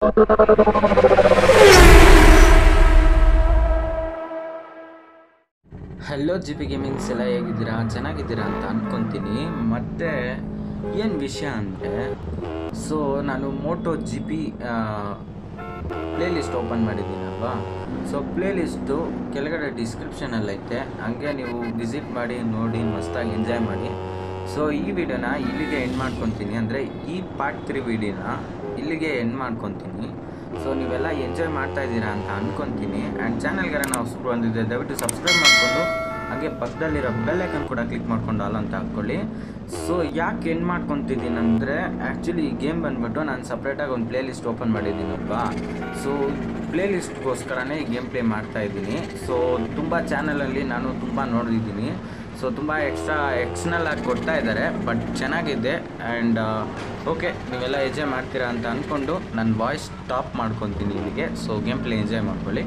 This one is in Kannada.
ಹಲೋ ಜಿ ಪಿ ಗೇಮಿಂಗ್ಸ್ ಎಲ್ಲ ಹೇಗಿದ್ದೀರಾ ಚೆನ್ನಾಗಿದ್ದೀರಾ ಅಂತ ಅಂದ್ಕೊತೀನಿ ಮತ್ತು ಏನು ವಿಷಯ ಅಂದರೆ ಸೊ ನಾನು MotoGP playlist open ಮಾಡಿದ್ದೀನಲ್ವಾ ಸೊ ಪ್ಲೇ ಲಿಸ್ಟು ಕೆಳಗಡೆ ಡಿಸ್ಕ್ರಿಪ್ಷನಲ್ಲಿ ಐತೆ ಹಂಗೆ ನೀವು ವಿಸಿಟ್ ಮಾಡಿ ನೋಡಿ ಮಸ್ತಾಗಿ ಎಂಜಾಯ್ ಮಾಡಿ ಸೊ ಈ ವಿಡಿಯೋನ ಇಲ್ಲಿಗೆ ಎಂಡ್ ಮಾಡ್ಕೊತೀನಿ ಅಂದರೆ ಈ ಪಾರ್ಟ್ ತ್ರೀ ವಿಡಿಯೋನ ಇಲ್ಲಿಗೆ ಎಂಡ್ ಮಾಡ್ಕೊತೀನಿ ಸೊ ನೀವೆಲ್ಲ ಎಂಜಾಯ್ ಮಾಡ್ತಾ ಇದ್ದೀರಾ ಅಂತ ಅನ್ಕೊತೀನಿ ಆ್ಯಂಡ್ ಚಾನಲ್ಗಾರ ನಾವು ಹೊಸಬ್ರು ಬಂದಿದ್ದೆ ದಯವಿಟ್ಟು ಸಬ್ಸ್ಕ್ರೈಬ್ ಮಾಡಿಕೊಂಡು ಹಾಗೆ ಪಕ್ಕದಲ್ಲಿರೋ ಬೆಲ್ ಐಕನ್ ಕೂಡ ಕ್ಲಿಕ್ ಮಾಡ್ಕೊಂಡು ಆಲ್ ಅಂತ ಹಾಕ್ಕೊಳ್ಳಿ ಸೊ ಯಾಕೆ ಎಂಡ್ ಮಾಡ್ಕೊತಿದ್ದೀನಿ ಅಂದರೆ ಆ್ಯಕ್ಚುಲಿ ಈ ಗೇಮ್ ಬಂದ್ಬಿಟ್ಟು ನಾನು ಸಪ್ರೇಟಾಗಿ ಒಂದು ಪ್ಲೇ ಲಿಸ್ಟ್ ಓಪನ್ ಮಾಡಿದ್ದೀನಲ್ವಾ ಸೊ ಪ್ಲೇ ಲಿಸ್ಟ್ಗೋಸ್ಕರನೇ ಈ ಗೇಮ್ ಪ್ಲೇ ಮಾಡ್ತಾ ಇದ್ದೀನಿ ಸೊ ತುಂಬ ಚಾನಲಲ್ಲಿ ನಾನು ತುಂಬ ನೋಡಿದ್ದೀನಿ ಸೊ ತುಂಬ ಎಕ್ಸ್ಟ್ರಾ ಎಕ್ಸ್ನಲ್ ಆಗಿ ಕೊಡ್ತಾ ಇದ್ದಾರೆ ಬಟ್ ಚೆನ್ನಾಗಿದೆ ಆ್ಯಂಡ್ ಓಕೆ ನೀವೆಲ್ಲ ಎಂಜಾಯ್ ಮಾಡ್ತೀರಾ ಅಂತ ಅಂದ್ಕೊಂಡು ನನ್ನ ವಾಯ್ಸ್ ಸ್ಟಾಪ್ ಮಾಡ್ಕೊತೀನಿ ಇಲ್ಲಿಗೆ ಸೊ ಗೇಮ್ ಪ್ಲೇ ಎಂಜಾಯ್ ಮಾಡ್ಕೊಳ್ಳಿ